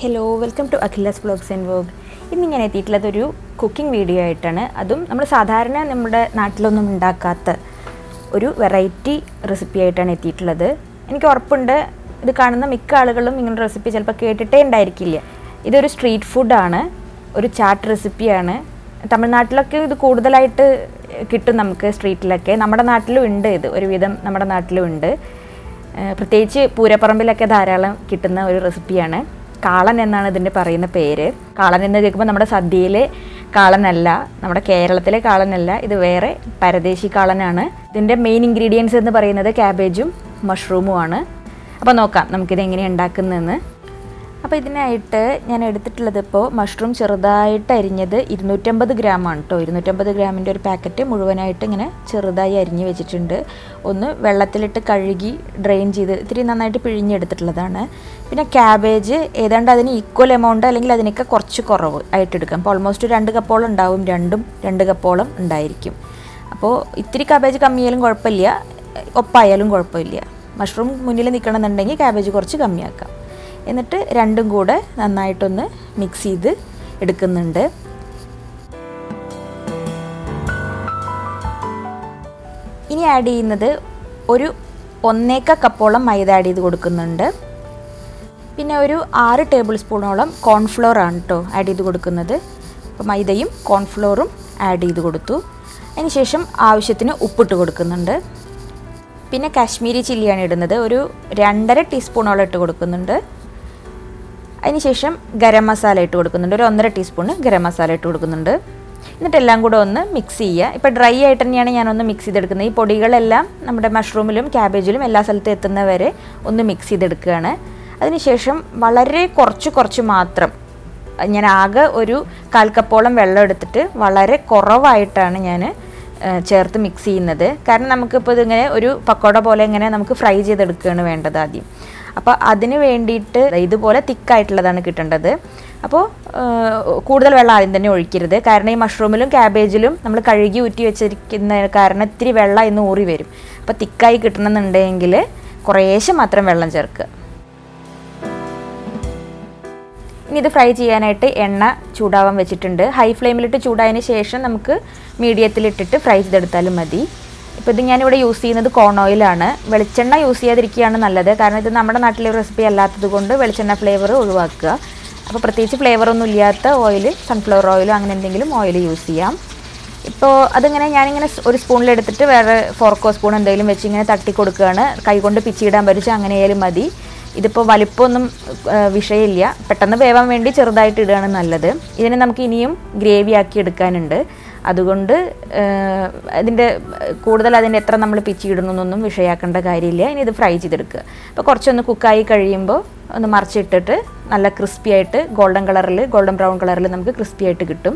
hello welcome to Akhila's vlogs and vlog ഇന്ന് ഞാൻ എത്തിയിട്ടുള്ളത് ഒരു കുക്കിംഗ് വീഡിയോ ആയിട്ടാണ് അതും നമ്മൾ സാധാരണ നമ്മുടെ നാട്ടിലൊന്നും ഉണ്ടാക്കാത്ത ഒരു വെറൈറ്റി റെസിപ്പി ആയിട്ടാണ് എത്തിയിട്ടുള്ളത് എനിക്ക് ഉറപ്പുണ്ട് ഇത് കാണുന്ന മിക്ക ആളുകളും ഇങ്ങനെ റെസിപ്പി ചിലപ്പോൾ കേട്ടിട്ടേ ഉണ്ടായിരിക്കില്ല ഇതൊരു സ്ട്രീറ്റ് ഫുഡാണ് ഒരു ചാട്ട് റെസിപ്പിയാണ് തമിഴ്നാട്ടിലൊക്കെ ഇത് കൂടുതലായിട്ട് കിട്ടും നമുക്ക് സ്ട്രീറ്റിലൊക്കെ നമ്മുടെ നാട്ടിലും ഉണ്ട് ഇത് ഒരുവിധം നമ്മുടെ നാട്ടിലും ഉണ്ട് ഏഹ് പ്രത്യേകിച്ച് പൂരപ്പറമ്പിലൊക്കെ ധാരാളം കിട്ടുന്ന ഒരു റെസിപ്പിയാണ് കാളൻ എന്നാണ് ഇതിൻ്റെ പറയുന്ന പേര് കാളൻ എന്ന് കേൾക്കുമ്പോൾ നമ്മുടെ സദ്യയിലെ കാളനല്ല നമ്മുടെ കേരളത്തിലെ കാളനല്ല ഇത് വേറെ പരദേശി കാളനാണ് ഇതിൻ്റെ മെയിൻ ഇൻഗ്രീഡിയൻസ് എന്ന് പറയുന്നത് ക്യാബേജും മഷ്റൂമുമാണ് അപ്പോൾ നോക്കാം നമുക്കിത് എങ്ങനെയാണ് ഉണ്ടാക്കുന്നതെന്ന് അപ്പോൾ ഇതിനായിട്ട് ഞാൻ എടുത്തിട്ടുള്ളത് ഇപ്പോൾ മഷ്റൂം ചെറുതായിട്ട് അരിഞ്ഞത് ഇരുന്നൂറ്റമ്പത് ഗ്രാമാണ് കേട്ടോ ഇരുന്നൂറ്റമ്പത് ഗ്രാമിൻ്റെ ഒരു പാക്കറ്റ് മുഴുവനായിട്ട് ഇങ്ങനെ ചെറുതായി അരിഞ്ഞ് വെച്ചിട്ടുണ്ട് ഒന്ന് വെള്ളത്തിലിട്ട് കഴുകി ഡ്രെയിൻ ചെയ്ത് ഇത്തിരി നന്നായിട്ട് പിഴിഞ്ഞെടുത്തിട്ടുള്ളതാണ് പിന്നെ ക്യാബേജ് ഏതാണ്ട് അതിന് ഈക്വൽ എമൗണ്ട് അല്ലെങ്കിൽ അതിനൊക്കെ കുറച്ച് കുറവ് ആയിട്ട് എടുക്കാം അപ്പോൾ ഓൾമോസ്റ്റ് രണ്ട് കപ്പോളം ഉണ്ടാവും രണ്ടും രണ്ട് കപ്പോളം ഉണ്ടായിരിക്കും അപ്പോൾ ഇത്തിരി ക്യാബേജ് കമ്മിയായാലും കുഴപ്പമില്ല ഒപ്പായാലും കുഴപ്പമില്ല മഷ്റൂം മുന്നിൽ നിൽക്കണമെന്നുണ്ടെങ്കിൽ ക്യാബേജ് കുറച്ച് കമ്മിയാക്കാം എന്നിട്ട് രണ്ടും കൂടെ നന്നായിട്ടൊന്ന് മിക്സ് ചെയ്ത് എടുക്കുന്നുണ്ട് ഇനി ആഡ് ചെയ്യുന്നത് ഒരു ഒന്നേക്ക കപ്പോളം മൈദ ആഡ് ചെയ്ത് കൊടുക്കുന്നുണ്ട് പിന്നെ ഒരു ആറ് ടേബിൾ സ്പൂണോളം കോൺഫ്ലോർ ആണ് കേട്ടോ ആഡ് ചെയ്ത് കൊടുക്കുന്നത് അപ്പോൾ മൈദയും കോൺഫ്ലോറും ആഡ് ചെയ്ത് കൊടുത്തു അതിനുശേഷം ആവശ്യത്തിന് ഉപ്പിട്ട് കൊടുക്കുന്നുണ്ട് പിന്നെ കാശ്മീരി ചില്ലിയാണ് ഇടുന്നത് ഒരു രണ്ടര ടീസ്പൂണോളം ഇട്ട് കൊടുക്കുന്നുണ്ട് അതിനുശേഷം ഗരം മസാല ഇട്ട് കൊടുക്കുന്നുണ്ട് ഒരു ഒന്നര ടീസ്പൂണ് ഗരം മസാല ഇട്ട് കൊടുക്കുന്നുണ്ട് എന്നിട്ട് എല്ലാം കൂടെ ഒന്ന് മിക്സ് ചെയ്യുക ഇപ്പോൾ ഡ്രൈ ആയിട്ട് തന്നെയാണ് ഞാനൊന്ന് മിക്സ് ചെയ്തെടുക്കുന്നത് ഈ പൊടികളെല്ലാം നമ്മുടെ മഷ്റൂമിലും ക്യാബേജിലും എല്ലാ സ്ഥലത്തും എത്തുന്നവരെ ഒന്ന് മിക്സ് ചെയ്തെടുക്കുകയാണ് അതിനുശേഷം വളരെ കുറച്ച് കുറച്ച് മാത്രം ഞാൻ ആകെ ഒരു കാൽ കപ്പോളം വെള്ളം എടുത്തിട്ട് വളരെ കുറവായിട്ടാണ് ഞാൻ ചേർത്ത് മിക്സ് ചെയ്യുന്നത് കാരണം നമുക്കിപ്പോൾ ഇതിങ്ങനെ ഒരു പക്കോട പോലെ ഇങ്ങനെ നമുക്ക് ഫ്രൈ ചെയ്തെടുക്കുകയാണ് വേണ്ടത് ആദ്യം അപ്പോൾ അതിന് വേണ്ടിയിട്ട് ഇതുപോലെ തിക്കായിട്ടുള്ളതാണ് കിട്ടേണ്ടത് അപ്പോൾ കൂടുതൽ വെള്ളം ആദ്യം തന്നെ ഒഴിക്കരുത് കാരണം ഈ മഷ്റൂമിലും ക്യാബേജിലും നമ്മൾ കഴുകി ഊറ്റി വെച്ചിരിക്കുന്ന കാരണം ഇത്തിരി വെള്ളം ഇന്ന് ഊറി വരും അപ്പോൾ തിക്കായി കിട്ടണമെന്നുണ്ടെങ്കിൽ കുറേശ്ശെ മാത്രം വെള്ളം ചേർക്കുക ഇനി ഇത് ഫ്രൈ ചെയ്യാനായിട്ട് എണ്ണ ചൂടാവാൻ വെച്ചിട്ടുണ്ട് ഹൈ ഫ്ലെയിമിലിട്ട് ചൂടായതിന് ശേഷം നമുക്ക് മീഡിയത്തിലിട്ടിട്ട് ഫ്രൈ ചെയ്തെടുത്താലും മതി ഇപ്പോൾ ഇത് ഞാനിവിടെ യൂസ് ചെയ്യുന്നത് കോൺ ഓയിലാണ് വെളിച്ചെണ്ണ യൂസ് ചെയ്യാതിരിക്കുകയാണ് നല്ലത് കാരണം ഇത് നമ്മുടെ നാട്ടിലെ റെസിപ്പി അല്ലാത്തത് കൊണ്ട് വെളിച്ചെണ്ണ ഫ്ലേവർ ഒഴിവാക്കുക അപ്പോൾ പ്രത്യേകിച്ച് ഫ്ലേവറൊന്നും ഇല്ലാത്ത ഓയിൽ സൺഫ്ലവർ ഓയിലോ അങ്ങനെ എന്തെങ്കിലും ഓയിൽ യൂസ് ചെയ്യാം ഇപ്പോൾ അതിങ്ങനെ ഞാനിങ്ങനെ ഒരു സ്പൂണിലെടുത്തിട്ട് വേറെ ഫോർക്കോ സ്പൂൺ എന്തെങ്കിലും വെച്ച് ഇങ്ങനെ തട്ടി കൊടുക്കുകയാണ് കൈകൊണ്ട് പിച്ചിയിടാൻ പറ്റിച്ച് അങ്ങനെ ആയാലും മതി ഇതിപ്പോൾ വലിപ്പമൊന്നും വിഷയമില്ല പെട്ടെന്ന് വേവാൻ വേണ്ടി ചെറുതായിട്ട് ഇടുകയാണ് നല്ലത് ഇതിനെ നമുക്ക് ഇനിയും ഗ്രേവി ആക്കി എടുക്കാനുണ്ട് അതുകൊണ്ട് അതിൻ്റെ കൂടുതൽ അതിൻ്റെ എത്ര നമ്മൾ പിച്ചിയിടുന്നൊന്നും വിഷയാക്കേണ്ട കാര്യമില്ല ഇനി ഇത് ഫ്രൈ ചെയ്തെടുക്കുക അപ്പോൾ കുറച്ചൊന്ന് കുക്കായി കഴിയുമ്പോൾ ഒന്ന് മറിച്ചിട്ടിട്ട് നല്ല ക്രിസ്പി ആയിട്ട് ഗോൾഡൻ കളറിൽ ഗോൾഡൻ ബ്രൗൺ കളറിൽ നമുക്ക് ക്രിസ്പി ആയിട്ട് കിട്ടും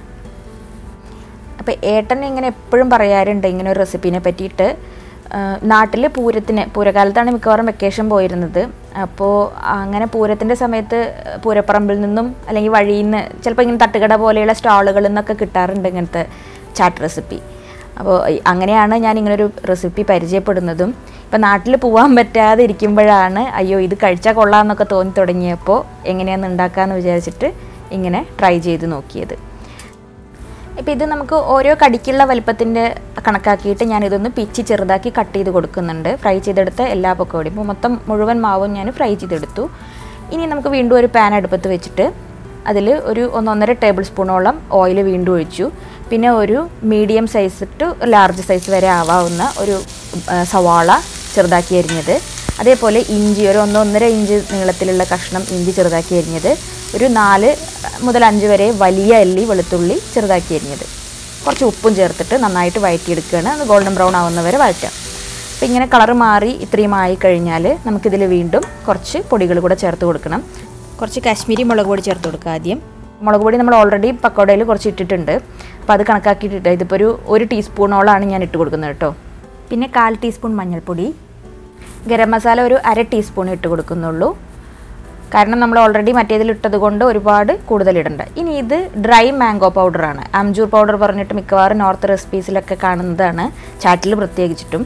അപ്പോൾ ഏട്ടൻ ഇങ്ങനെ എപ്പോഴും പറയാറുണ്ട് ഇങ്ങനെ ഒരു റെസിപ്പീനെ പറ്റിയിട്ട് നാട്ടിൽ പൂരത്തിന് പൂരകാലത്താണ് മിക്കവാറും വെക്കേഷൻ പോയിരുന്നത് അപ്പോൾ അങ്ങനെ പൂരത്തിൻ്റെ സമയത്ത് പൂരപ്പറമ്പിൽ നിന്നും അല്ലെങ്കിൽ വഴിയിൽ നിന്ന് ചിലപ്പോൾ ഇങ്ങനെ തട്ടുകട പോലെയുള്ള സ്റ്റാളുകളിൽ നിന്നൊക്കെ കിട്ടാറുണ്ട് ഇങ്ങനത്തെ ചാറ്റ് റെസിപ്പി അപ്പോൾ അങ്ങനെയാണ് ഞാൻ ഇങ്ങനൊരു റെസിപ്പി പരിചയപ്പെടുന്നതും ഇപ്പം നാട്ടിൽ പോകാൻ പറ്റാതെ ഇരിക്കുമ്പോഴാണ് അയ്യോ ഇത് കഴിച്ചാൽ കൊള്ളാമെന്നൊക്കെ തോന്നി തുടങ്ങിയപ്പോൾ എങ്ങനെയാണെന്ന് ഉണ്ടാക്കാമെന്ന് വിചാരിച്ചിട്ട് ഇങ്ങനെ ട്രൈ ചെയ്ത് നോക്കിയത് ഇപ്പോൾ ഇത് നമുക്ക് ഓരോ കടിക്കുള്ള വലുപ്പത്തിൻ്റെ കണക്കാക്കിയിട്ട് ഞാൻ ഇതൊന്ന് പിച്ചി ചെറുതാക്കി കട്ട് ചെയ്ത് കൊടുക്കുന്നുണ്ട് ഫ്രൈ ചെയ്തെടുത്ത എല്ലാ പക്കോടിയും ഇപ്പോൾ മൊത്തം മുഴുവൻ മാവും ഞാൻ ഫ്രൈ ചെയ്തെടുത്തു ഇനി നമുക്ക് വീണ്ടും ഒരു പാൻ അടുപ്പത്ത് വെച്ചിട്ട് അതിൽ ഒരു ഒന്നൊന്നര ടേബിൾ സ്പൂണോളം ഓയിൽ വീണ്ടും ഒഴിച്ചു പിന്നെ ഒരു medium size to large size വരെ ആവാവുന്ന ഒരു സവാള ചെറുതാക്കി അരിഞ്ഞത് അതേപോലെ ഇഞ്ചി ഒരു ഒന്നൊന്നര ഇഞ്ച് നീളത്തിലുള്ള കഷ്ണം ഇഞ്ചി ചെറുതാക്കി അരിഞ്ഞത് ഒരു നാല് മുതൽ അഞ്ച് വരെ വലിയ അല്ലി വെളുത്തുള്ളി ചെറുതാക്കി അരിഞ്ഞത് കുറച്ച് ഉപ്പും ചേർത്തിട്ട് നന്നായിട്ട് വഴറ്റിയെടുക്കുകയാണ് അത് ഗോൾഡൻ ബ്രൗൺ ആവുന്നവരെ വഴറ്റാം അപ്പോൾ ഇങ്ങനെ കളർ മാറി ഇത്രയും ആയി കഴിഞ്ഞാൽ നമുക്കിതിൽ വീണ്ടും കുറച്ച് പൊടികൾ കൂടെ ചേർത്ത് കൊടുക്കണം കുറച്ച് കാശ്മീരി മുളക് പൊടി ചേർത്ത് കൊടുക്കുക ആദ്യം മുളക് പൊടി നമ്മൾ ഓൾറെഡി പക്കോടയിൽ കുറച്ച് ഇട്ടിട്ടുണ്ട് അപ്പോൾ അത് കണക്കാക്കിയിട്ടിട്ട് ഇതിപ്പോൾ ഒരു ഒരു ടീസ്പൂണോളാണ് ഞാൻ ഇട്ട് കൊടുക്കുന്നത് കേട്ടോ പിന്നെ കാൽ ടീസ്പൂൺ മഞ്ഞൾപ്പൊടി ഗരം മസാല ഒരു അര ടീസ്പൂൺ ഇട്ട് കൊടുക്കുന്നുള്ളൂ കാരണം നമ്മൾ ഓൾറെഡി മറ്റേതിൽ ഇട്ടത് കൊണ്ട് ഒരുപാട് കൂടുതൽ ഇടണ്ട ഇനി ഇത് ഡ്രൈ മാംഗോ പൗഡറാണ് അംജൂർ പൗഡർ പറഞ്ഞിട്ട് മിക്കവാറും നോർത്ത് റെസിപ്പീസിലൊക്കെ കാണുന്നതാണ് ചാറ്റിൽ പ്രത്യേകിച്ചിട്ടും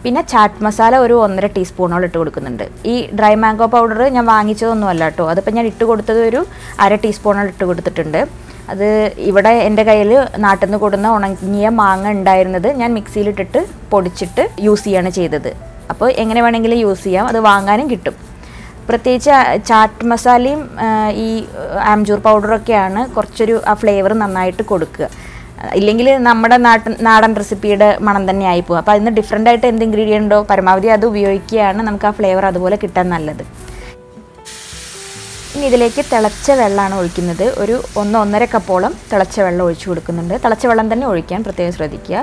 പിന്നെ ചാറ്റ് മസാല ഒരു ഒന്നര ടീസ്പൂണോളം ഇട്ട് കൊടുക്കുന്നുണ്ട് ഈ ഡ്രൈ മാംഗോ പൗഡർ ഞാൻ വാങ്ങിച്ചതൊന്നുമല്ല കേട്ടോ അതിപ്പോൾ ഞാൻ ഇട്ട് കൊടുത്തത് ഒരു അര ടീസ്പൂണോളം ഇട്ട് കൊടുത്തിട്ടുണ്ട് അത് ഇവിടെ എൻ്റെ കയ്യിൽ നാട്ടിൽ നിന്ന് കൊടുന്ന ഉണങ്ങിയ മാങ്ങ ഉണ്ടായിരുന്നത് ഞാൻ മിക്സിയിലിട്ടിട്ട് പൊടിച്ചിട്ട് യൂസ് ചെയ്യാണ് ചെയ്തത് അപ്പോൾ എങ്ങനെ വേണമെങ്കിലും യൂസ് ചെയ്യാം അത് വാങ്ങാനും കിട്ടും പ്രത്യേകിച്ച് ആ ചാറ്റ് മസാലയും ആ, ഈ ആംചൂർ പൗഡറൊക്കെയാണ് കുറച്ചൊരു ആ ഫ്ലേവർ നന്നായിട്ട് കൊടുക്കുക ഇല്ലെങ്കിൽ നമ്മുടെ നാട്ടിൻ നാടൻ റെസിപ്പിയുടെ മണം തന്നെ ആയിപ്പോകും അപ്പോൾ അതിന് ഡിഫറെൻ്റ് ആയിട്ട് എന്ത് ഇൻഗ്രീഡിയൻ്റ് ഉണ്ടോ പരമാവധി അത് ഉപയോഗിക്കുകയാണ് നമുക്ക് ആ ഫ്ലേവർ അതുപോലെ കിട്ടാൻ നല്ലത് ഇനി ഇതിലേക്ക് തിളച്ച വെള്ളമാണ് ഒഴിക്കുന്നത് ഒരു ഒന്ന് ഒന്നര കപ്പോളം തിളച്ച വെള്ളം ഒഴിച്ചു കൊടുക്കുന്നുണ്ട് തിളച്ച വെള്ളം തന്നെ ഒഴിക്കാൻ പ്രത്യേകം ശ്രദ്ധിക്കുക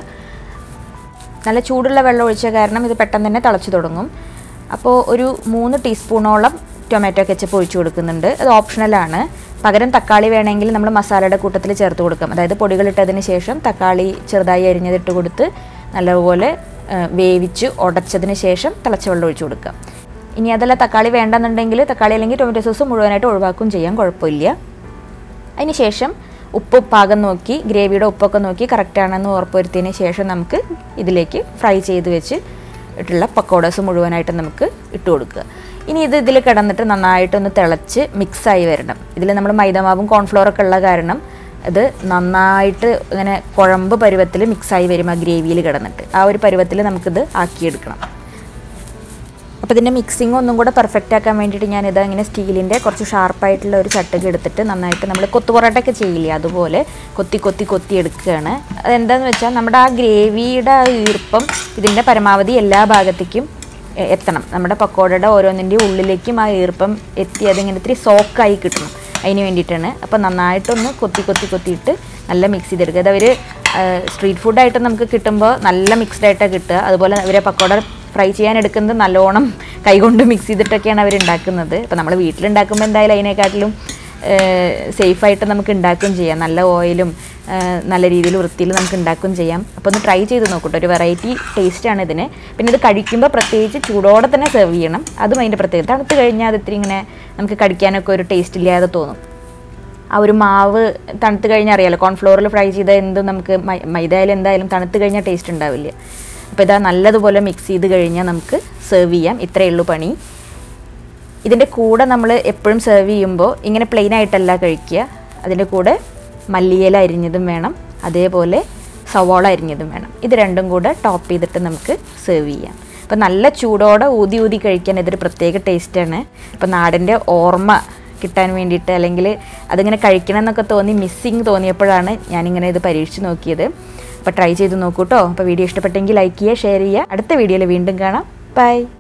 നല്ല ചൂടുള്ള വെള്ളം ഒഴിച്ച കാരണം ഇത് പെട്ടെന്ന് തന്നെ തിളച്ചു തുടങ്ങും അപ്പോൾ ഒരു മൂന്ന് ടീസ്പൂണോളം ടൊമാറ്റോ കെച്ചപ്പ് ഒഴിച്ചു കൊടുക്കുന്നുണ്ട് അത് ഓപ്ഷണലാണ് പകരം തക്കാളി വേണമെങ്കിൽ നമ്മൾ മസാലയുടെ കൂട്ടത്തിൽ ചേർത്ത് കൊടുക്കാം അതായത് പൊടികളിട്ടതിന് ശേഷം തക്കാളി ചെറുതായി അരിഞ്ഞതിട്ട് കൊടുത്ത് നല്ലപോലെ ആ, വേവിച്ച് ഉടച്ചതിന് ശേഷം തിളച്ച വെള്ളം ഒഴിച്ചു കൊടുക്കാം ഇനി അതല്ല തക്കാളി വേണ്ടെന്നുണ്ടെങ്കിൽ തക്കാളി അല്ലെങ്കിൽ ടൊമാറ്റോ സോസ് മുഴുവനായിട്ട് ഒഴിവാക്കുകയും ചെയ്യാം കുഴപ്പമില്ല അതിന് ശേഷം ഉപ്പ് പാകം നോക്കി ഗ്രേവിയുടെ ഉപ്പൊക്കെ നോക്കി കറക്റ്റ് ആണെന്ന് ഉറപ്പുവരുത്തിയതിന് ശേഷം നമുക്ക് ഇതിലേക്ക് ഫ്രൈ ചെയ്ത് വെച്ച് ഇട്ടുള്ള പക്കോഡാസ് മുഴുവനായിട്ട് നമുക്ക് ഇട്ട് കൊടുക്കുക ഇനി ഇത് ഇതിൽ കിടന്നിട്ട് നന്നായിട്ടൊന്ന് തിളച്ച് മിക്സായി വരണം ഇതിൽ നമ്മൾ മൈദമാവും കോൺഫ്ലോറൊക്കെ ഉള്ള കാരണം ഇത് നന്നായിട്ട് ഇങ്ങനെ കുഴമ്പ് പരുവത്തിൽ മിക്സായി വരും ആ ഗ്രേവിയിൽ കിടന്നിട്ട് ആ ഒരു പരുവത്തിൽ നമുക്കിത് ആക്കിയെടുക്കണം അപ്പോൾ ഇതിൻ്റെ മിക്സിംഗ് ഒന്നും കൂടെ പെർഫെക്റ്റ് ആക്കാൻ വേണ്ടിയിട്ട് ഞാനിത് ഇങ്ങനെ സ്റ്റീലിൻ്റെ കുറച്ച് ഷാർപ്പായിട്ടുള്ള ഒരു ചട്ടക്ക് എടുത്തിട്ട് നന്നായിട്ട് നമ്മൾ കൊത്തു പൊറോട്ടയൊക്കെ ചെയ്യില്ലേ അതുപോലെ കൊത്തി കൊത്തി കൊത്തി എടുക്കുകയാണ് അതെന്താന്ന് വെച്ചാൽ നമ്മുടെ ആ ഗ്രേവിയുടെ ആ ഈർപ്പം ഇതിൻ്റെ പരമാവധി എല്ലാ ഭാഗത്തേക്കും എ- എത്തണം നമ്മുടെ പക്കോടയുടെ ഓരോന്നിൻ്റെയും ഉള്ളിലേക്കും ആ ഈർപ്പം എത്തി അതിങ്ങനെ ഇത്തിരി സോക്കായി കിട്ടണം അതിന് വേണ്ടിയിട്ടാണ് അപ്പോൾ നന്നായിട്ടൊന്ന് കൊത്തി കൊത്തി കൊത്തിയിട്ട് നല്ല മിക്സ് ചെയ്തെടുക്കുക അത് അവർ സ്ട്രീറ്റ് ഫുഡായിട്ട് നമുക്ക് കിട്ടുമ്പോൾ നല്ല മിക്സ്ഡ് ആയിട്ടാണ് കിട്ടുക അതുപോലെ അവരെ പക്കോട ഫ്രൈ ചെയ്യാൻ എടുക്കുന്നത് നല്ലോണം കൈകൊണ്ട് മിക്സ് ചെയ്തിട്ടൊക്കെയാണ് അവർ ഉണ്ടാക്കുന്നത് അപ്പോൾ നമ്മൾ വീട്ടിലുണ്ടാക്കുമ്പോൾ എന്തായാലും അതിനെക്കാട്ടിലും സേഫായിട്ട് നമുക്ക് ഉണ്ടാക്കുകയും ചെയ്യാം നല്ല ഓയിലും നല്ല രീതിയിൽ വൃത്തിയിൽ നമുക്ക് ഉണ്ടാക്കുകയും ചെയ്യാം അപ്പോൾ ഒന്ന് ട്രൈ ചെയ്ത് നോക്കട്ടെ ഒരു വെറൈറ്റി ടേസ്റ്റാണ് ഇതിന് പിന്നെ ഇത് കഴിക്കുമ്പോൾ പ്രത്യേകിച്ച് ചൂടോടെ തന്നെ സെർവ് ചെയ്യണം അതും അതിൻ്റെ പ്രത്യേകത തണുത്ത് കഴിഞ്ഞാൽ അത് ഇത്തിരി ഇങ്ങനെ നമുക്ക് കടിക്കാനൊക്കെ ഒരു ടേസ്റ്റ് ഇല്ലാതെ തോന്നും ആ ഒരു മാവ് തണുത്ത് കഴിഞ്ഞാൽ അറിയാലോ കോൺഫ്ലോറിൽ ഫ്രൈ ചെയ്ത എന്തും നമുക്ക് മൈ- മൈദ ആയാലും എന്തായാലും തണുത്ത് കഴിഞ്ഞാൽ ടേസ്റ്റ് ഉണ്ടാവില്ല അപ്പോൾ ഇതാ നല്ലതുപോലെ മിക്സ് ചെയ്ത് കഴിഞ്ഞാൽ നമുക്ക് സെർവ് ചെയ്യാം ഇത്രയേ ഉള്ളൂ പണി ഇതിൻ്റെ കൂടെ നമ്മൾ എപ്പോഴും സെർവ് ചെയ്യുമ്പോൾ ഇങ്ങനെ പ്ലെയിൻ ആയിട്ടല്ല കഴിക്കുക അതിൻ്റെ കൂടെ മല്ലിയില അരിഞ്ഞതും വേണം അതേപോലെ സവാള അരിഞ്ഞതും വേണം ഇത് രണ്ടും കൂടെ ടോപ്പ് ചെയ്തിട്ട് നമുക്ക് സെർവ് ചെയ്യാം അപ്പോൾ നല്ല ചൂടോടെ ഊതി ഊതി കഴിക്കാൻ ഇതൊരു പ്രത്യേക ടേസ്റ്റാണ് അപ്പോൾ നാടിൻ്റെ ഓർമ്മ കിട്ടാൻ വേണ്ടിയിട്ട് അല്ലെങ്കിൽ അതിങ്ങനെ കഴിക്കണം എന്നൊക്കെ തോന്നി മിസ്സിങ് തോന്നിയപ്പോഴാണ് ഞാനിങ്ങനെ ഇത് പരീക്ഷിച്ച് നോക്കിയത് അപ്പോൾ ട്രൈ ചെയ്ത് നോക്കൂ കേട്ടോ അപ്പോൾ വീഡിയോ ഇഷ്ടപ്പെട്ടെങ്കിൽ ലൈക്ക് ചെയ്യുക ഷെയർ ചെയ്യുക അടുത്ത വീഡിയോയിൽ വീണ്ടും കാണാം ബൈ